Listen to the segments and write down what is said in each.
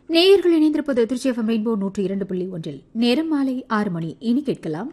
நேயர்கள் இணைந்திருப்பது Trichy FM rainbow நூற்றி இரண்டு புள்ளி ஒன்றில் நேரம் மாலை ஆறு மணி இனி கேட்கலாம்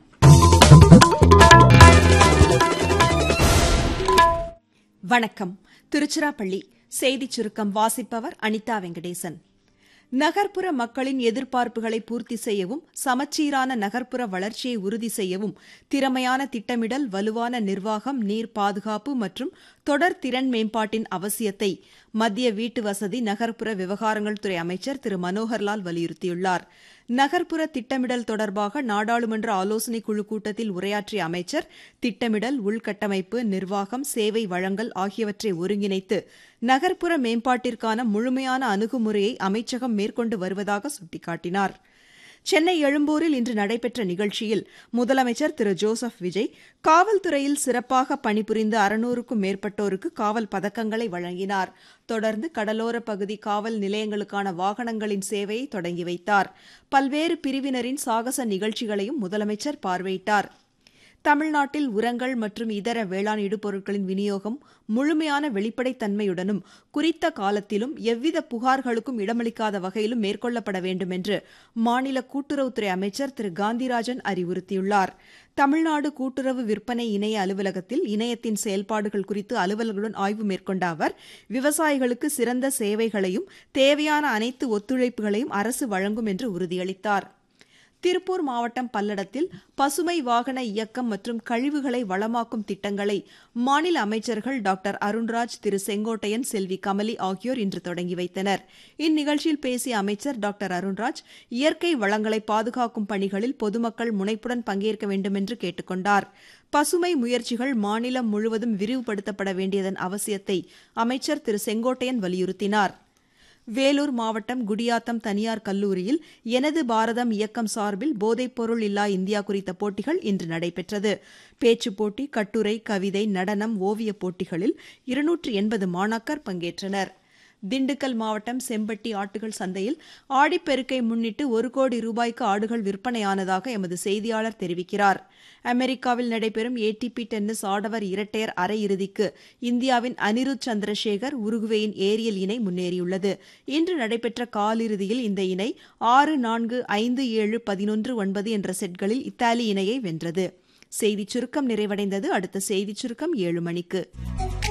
வணக்கம் திருச்சிராப்பள்ளி செய்திச் சுருக்கம் வாசிப்பவர் அனிதா வெங்கடேசன் நகர்ப்புற மக்களின் எதிர்பார்ப்புகளை பூர்த்தி செய்யவும் சமச்சீரான நகர்ப்புற வளர்ச்சியை உறுதி செய்யவும் திறமையான திட்டமிடல் வலுவான நிர்வாகம் நீர் பாதுகாப்பு மற்றும் தொடர் திறன் மேம்பாட்டின் அவசியத்தை மத்திய வீட்டு வசதி நகர்ப்புற விவகாரங்கள் துறை அமைச்சர் திரு மனோகர்லால் வலியுறுத்தியுள்ளார் நகர்ப்புற திட்டமிடல் தொடர்பாக நாடாளுமன்ற ஆலோசனைக் குழு கூட்டத்தில் உரையாற்றிய அமைச்சர் திட்டமிடல் உள்கட்டமைப்பு நிர்வாகம் சேவை வழங்கல் ஆகியவற்றை ஒருங்கிணைத்து நகர்ப்புற மேம்பாட்டிற்கான முழுமையான அணுகுமுறையை அமைச்சகம் மேற்கொண்டு வருவதாக சுட்டிக்காட்டினார் சென்னை எழும்பூரில் இன்று நடைபெற்ற நிகழ்ச்சியில் முதலமைச்சர் திரு ஜோசப் விஜய் காவல்துறையில் சிறப்பாக பணிபுரிந்த அறுநூறுக்கும் மேற்பட்டோருக்கு காவல் பதக்கங்களை வழங்கினார் தொடர்ந்து கடலோர பகுதி காவல் நிலையங்களுக்கான வாகனங்களின் சேவையை தொடங்கி வைத்தார் பல்வேறு பிரிவினரின் சாகச நிகழ்ச்சிகளையும் முதலமைச்சர் பார்வையிட்டார் தமிழ்நாட்டில் உரங்கள் மற்றும் இதர வேளாண் இடுபொருட்களின் விநியோகம் முழுமையான வெளிப்படைத்தன்மையுடனும் குறித்த காலத்திலும் எவ்வித புகார்களுக்கும் இடமளிக்காத வகையிலும் மேற்கொள்ளப்பட வேண்டும் என்று மாநில கூட்டுறவுத்துறை அமைச்சர் திரு காந்திராஜன் அறிவுறுத்தியுள்ளார் தமிழ்நாடு கூட்டுறவு விற்பனை இணைய அலுவலகத்தில் இணையத்தின் செயல்பாடுகள் குறித்து அலுவலர்களுடன் ஆய்வு மேற்கொண்ட அவர் விவசாயிகளுக்கு சிறந்த சேவைகளையும் தேவையான அனைத்து ஒத்துழைப்புகளையும் அரசு வழங்கும் என்று உறுதியளித்தார் திருப்பூர் மாவட்டம் பல்லடத்தில் பசுமை வாகன இயக்கம் மற்றும் கழிவுகளை வளமாக்கும் திட்டங்களை மாநில அமைச்சர்கள் டாக்டர் அருண்ராஜ் திரு செங்கோட்டையன் செல்வி கமலி ஆகியோர் இன்று தொடங்கி வைத்தனர் இந்நிகழ்ச்சியில் பேசிய அமைச்சர் டாக்டர் அருண்ராஜ் இயற்கை வளங்களை பாதுகாக்கும் பணிகளில் பொதுமக்கள் முனைப்புடன் பங்கேற்க வேண்டும் என்று கேட்டுக் கொண்டார் பசுமை முயற்சிகள் மாநிலம் முழுவதும் விரிவுபடுத்தப்பட வேண்டியதன் அவசியத்தை அமைச்சர் திரு செங்கோட்டையன் வலியுறுத்தினார் வேலூர் மாவட்டம் குடியாத்தம் தனியார் கல்லூரியில் எனது பாரதம் இயக்கம் சார்பில் போதைப்பொருள் இல்லா இந்தியா குறித்த போட்டிகள் இன்று நடைபெற்றது பேச்சுப் போட்டி கட்டுரை கவிதை நடனம் ஓவியப் போட்டிகளில் இருநூற்று எண்பது மாணாக்கர் பங்கேற்றனர் திண்டுக்கல் மாவட்டம் செம்பட்டி ஆட்டுகள் சந்தையில் ஆடிப்பெருக்கை முன்னிட்டு ஒரு கோடி ரூபாய்க்கு ஆடுகள் விற்பனையானதாக எமது செய்தியாளர் தெரிவிக்கிறார் அமெரிக்காவில் நடைபெறும் ஏடிபி டென்னிஸ் ஆடவர் இரட்டையர் அரையிறுதிக்கு இந்தியாவின் அனிருத் சந்திரசேகர் உருகுவேயின் ஏரியல் இணை முன்னேறியுள்ளது இன்று நடைபெற்ற காலிறுதியில் இந்த இணை ஆறு நான்கு ஐந்து ஏழு பதினொன்று ஒன்பது என்ற செட்களில் இத்தாலி இணையை வென்றது செய்திச் சுருக்கம் நிறைவடைந்தது அடுத்த செய்திச் சுருக்கம் ஏழு மணிக்கு